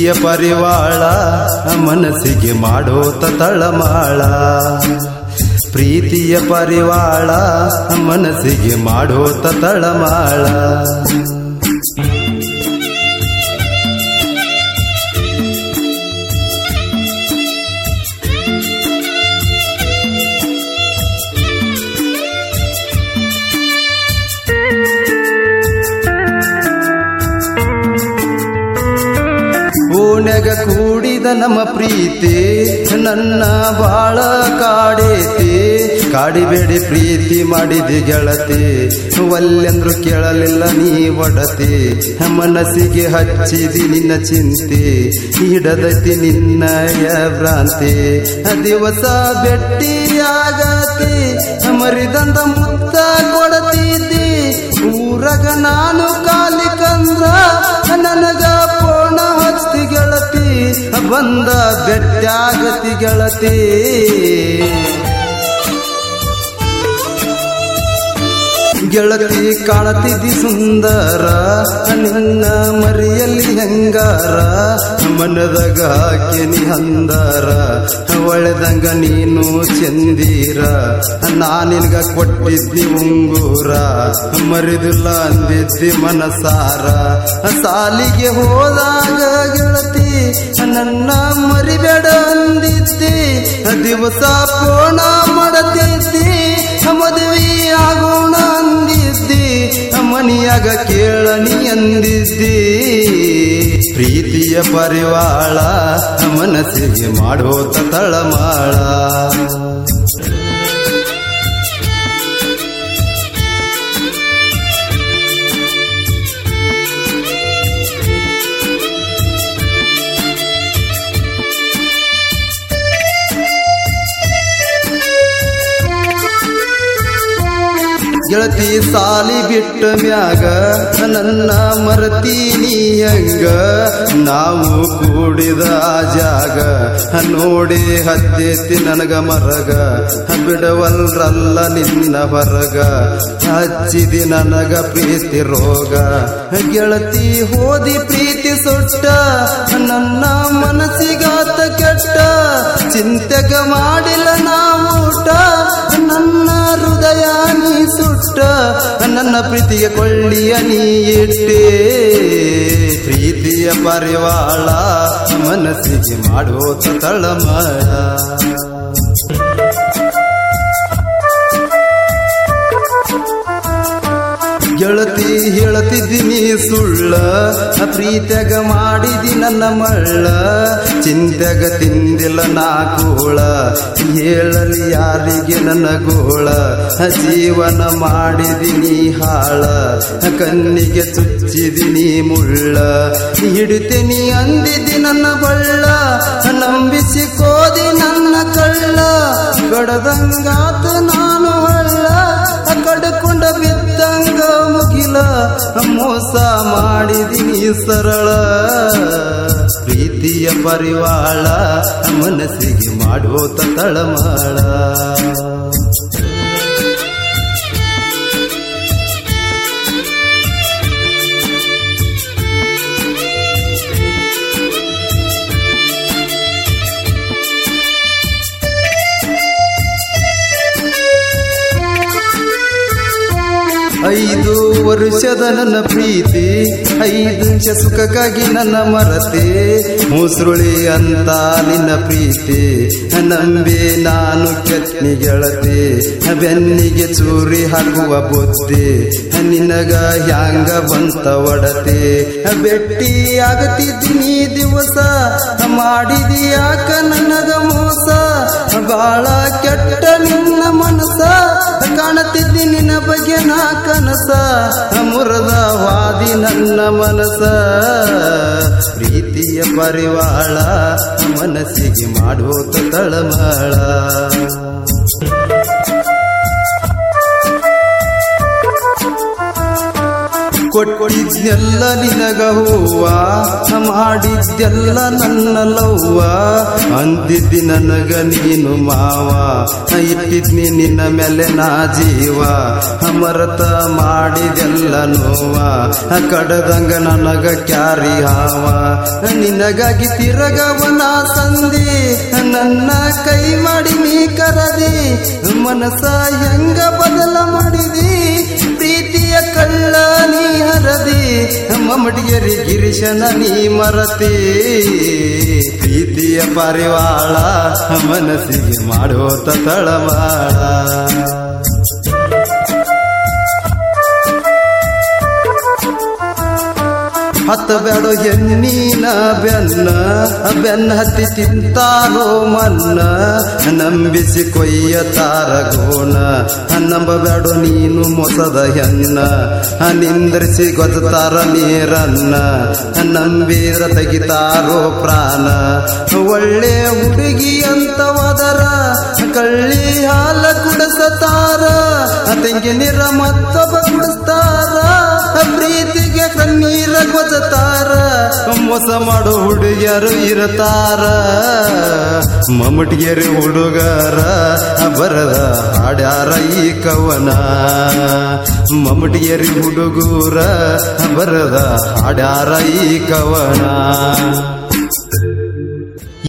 ಪ್ರೀತಿಯ ಪರಿವಾಳ ಮನಸ್ಸಿಗೆ ಮಾಡೋತ ತಳಮಾಳ ಪ್ರೀತಿಯ ಪರಿವಾಳ ಮನಸ್ಸಿಗೆ ಮಾಡೋತ ತಳಮಾಳ ಓಣ್ಯಾಗ ಕೂಡಿದ ನಮ್ಮ ಪ್ರೀತಿ ನನ್ನ ಬಾಳ ಕಾಡೇತಿ ಕಾಡಿಬೇಡಿ ಪ್ರೀತಿ ಮಾಡಿದಿ ಗೆಳತಿ ಒಲ್ಲೆಂದ್ರು ಕೇಳಲಿಲ್ಲ ನೀ ಒಡತಿ ಮನಸ್ಸಿಗೆ ಹಚ್ಚಿದಿ ನಿನ್ನ ಚಿಂತೆ ಹಿಡದೈತಿ ನಿನ್ನಯ ಭ್ರಾಂತಿ ದಿವಸ ಭೆಟ್ಟಿಯಾಗತಿ ಮರಿದಂದ ಮುತ್ತ ಕೊಡತಿದ್ದಿ ಊರಗ ನಾನು ಕಾಲಿ ಕಂದ್ರ ನನಗ ಪೋಣ ಹಚ್ತಿ ಗೆಳತಿ ಬಂದ ಬೆಟ್ಟಾಗತಿ ಗೆಳತಿ ಗೆಳತಿ ಕಾಣತಿದ್ದಿ ಸುಂದರ ನಿನ್ನ ಮರಿಯಲ್ಲಿ ಹೆಂಗಾರ ಮನದಾಗ ಹಾಕಿನಿ ಹಂದಾರ ಒಳ್ಳೆದಂಗ ನೀನು ಚಂದೀರ ನಾನಿನ್ಗ ಕೊಟ್ಟಿದ್ದಿ ಉಂಗೂರ ಮರಿದಿಲ್ಲ ಅಂದಿದ್ದಿ ಮನಸಾರ ಸಾಲಿಗೆ ಹೋದಾಗ ಗೆಳತಿ ನನ್ನ ಮರಿಬೇಡ ಅಂದಿದ್ದಿ ದಿವಸ ಪೋಣ ಮಾಡತಿದ್ದಿ ಮದುವೆ ಆಗೋಣ ಅಂದಿದ್ದಿ ಮನಿಯಾಗ ಕೇಳನಿ ಅಂದಿದ್ದಿ ಪ್ರೀತಿಯ ಪರಿವಾಳ ಮನಸ್ಸಿಗೆ ಮಾಡೋತ ತಳಮಾಳ ಗೆಳತಿ ಸಾಲಿ ಬಿಟ್ಟ ಮ್ಯಾಗ ನನ್ನ ಮರತೀನಿ ಹಂಗ ನಾವು ಕೂಡಿದ ಆ ಜಾಗ ನೋಡಿ ಹತ್ತೇತಿ ನನಗ ಮರಗ ಬಿಡವಲ್ರಲ್ಲ ನಿನ್ನ ಹೊರಗ ಹಚ್ಚಿದಿ ನನಗ ಪ್ರೀತಿ ರೋಗ ಗೆಳತಿ ಹೋದಿ ಪ್ರೀತಿ ಸುಟ್ಟ ನನ್ನ ಮನಸ್ಸಿಗಾತ ಕೆಟ್ಟ ಚಿಂತೆಗ ಮಾಡಿಲ್ಲ ನಾವು ಊಟ ನನ್ನ ಹೃದಯ ನೀ ಸುಟ್ಟ ನನ್ನ ಪ್ರೀತಿಗೆ ಕೊಳ್ಳಿಯ ನೀ ಇಟ್ಟೆ ಪ್ರೀತಿಯ ಪರಿವಾಳ ಮನಸ್ಸಿಗೆ ಮಾಡೋತ ತಳಮಾಳ ಗೆಳತಿ ಹೇಳತಿದ್ದೀನಿ ಸುಳ್ಳ ಪ್ರೀತ್ಯಾಗ ಮಾಡಿದಿ ನನ್ನ ಮಳ್ಳ ಚಿಂತೆಗ ತಿಂದಿಲ್ಲ ನಾ ಕೂಳ ಹೇಳಲಿ ಯಾರಿಗೆ ನನ್ನ ಗೋಳ ಜೀವನ ಮಾಡಿದಿನಿ ಹಾಳ ಕಣ್ಣಿಗೆ ಚುಚ್ಚಿದಿನಿ ಮುಳ್ಳ ಹಿಡಿತೀನಿ ಅಂದಿದಿ ನನ್ನ ಬಳ್ಳ ನಂಬಿಸಿ ಕೋದಿ ನನ್ನ ಕಳ್ಳ ಕಡದಂಗಾತ ನಾನು ಹಳ್ಳ ಕಡ್ಕೊಂಡ ಬಿದ್ದಂಗ ಮುಗಿಲ ಮೋಸ ಮಾಡಿದಿನಿ ಸರಳ ಪ್ರೀತಿಯ ಪರಿವಾಳ ಮನಸ್ಸಿಗೆ ಮಾಡೋತ ತಳಮಾಳ ಐದು ವರ್ಷದ ನನ್ನ ಪ್ರೀತಿ ಐದು ನಿಮಿಷ ಸುಖಕ್ಕಾಗಿ ನನ್ನ ಮರತೆ ಮುಸುರುಳಿ ಅಂತ ನಿನ್ನ ಪ್ರೀತಿ ನಂಬಿ ನಾನು ಕೆತ್ನಿ ಗೆಳತಿ ಬೆನ್ನಿಗೆ ಚೂರಿ ಹಾಕುವ ಬುದ್ಧಿ ನಿನಗ ಹ್ಯಾಂಗ ಬಂತ ಒಡತೆ ಬೆಟ್ಟಿ ಆಗತಿದ್ದೀನಿ ದಿವಸ ಮಾಡಿದಿ ಯಾಕ ನನಗ ಮೋಸ ಬಾಳ ಕೆಟ್ಟ ನಿನ್ನ ಮನಸ ಕಾಣತಿದ್ದಿ ನಿನ್ನ ಬಗ್ಗೆ ನಾ ಕನಸ ಮುರದ ವಾದಿ ನನ್ನ ಮನಸ ಪ್ರೀತಿಯ ಪರಿವಾಳ ಮನಸ್ಸಿಗೆ ಮಾಡೋತ ತಳಮಾಳ ಕೊಟ್ಟಿದ್ನೆಲ್ಲ ನಿನಗ ಹೂವ ಮಾಡಿದ್ದೆಲ್ಲ ನನ್ನ ಲವ್ವ ಅಂದಿದ್ದಿ ನನಗ ನೀನು ಮಾವ ಇಟ್ಟಿದ್ನಿ ನಿನ್ನ ಮೇಲೆ ನಾ ಜೀವ ಮರತ ಮಾಡಿದೆಲ್ಲ ನೋವ ಕಡದಂಗ ನನಗ ಕ್ಯಾರಿ ಹಾವ ನಿನಗಾಗಿ ತಿರಗವನ ಸಂದಿ ನನ್ನ ಕೈ ಮಾಡಿ ನೀ ಕರದಿ ಮನಸ ಹೆಂಗ ಬದಲ ಮಾಡಿದಿ ಪ್ರೀತಿಯ ಕಳ್ಳ ನೀ ಹರದಿ ಮಮಡಿಯರಿ ಗಿರಿಶನ ನೀ ಮರತಿ ಪ್ರೀತಿಯ ಪರಿವಾಳ ಮನಸ್ಸಿಗೆ ಮಾಡೋತ ತಳಮಾಳ ಹತ್ತ ಬೇಡ ಹೆಣ್ಣಿನ ಬೆನ್ನ ಬೆನ್ನ ಹತ್ತಿ ತಿಂತಾರೋ ಮನ್ನ ನಂಬಿಸಿ ಕೊಯ್ಯತಾರ ಗೋಣ ನಂಬಬೇಡ ನೀನು ಮೊಸದ ಹೆನ್ನ ನಿಂದ್ರಿಸಿ ಗೊತ್ತಾರ ನೀರನ್ನ ನಂಬೀರ ತೆಗಿತಾರೋ ಪ್ರಾಣ ಒಳ್ಳೆ ಹುಡುಗಿ ಅಂತ ಹೋದರ ಕಳ್ಳಿ ಹಾಲ ಕುಡಿಸತಾರ ತೆಂಗಿ ನೀರ ಮತ್ತೊಬ್ಬ ಕುಡಿಸ್ತಾರ ಪ್ರೀತಿಗೆ ಕಣ್ಣೀರ ಗೊತ್ತಾರ ಮೋಸ ಮಾಡೋ ಹುಡುಗಿಯರು ಇರತಾರ ಮಮ್ಮಟಿಗೆರಿ ಹುಡುಗರ ಬರದ ಹಾಡ್ಯಾರ ಈ ಕವನ ಮಮ್ಮಟಿಗೆರಿ ಹುಡುಗರ ಬರದ ಹಾಡ್ಯಾರ ಈ ಕವನ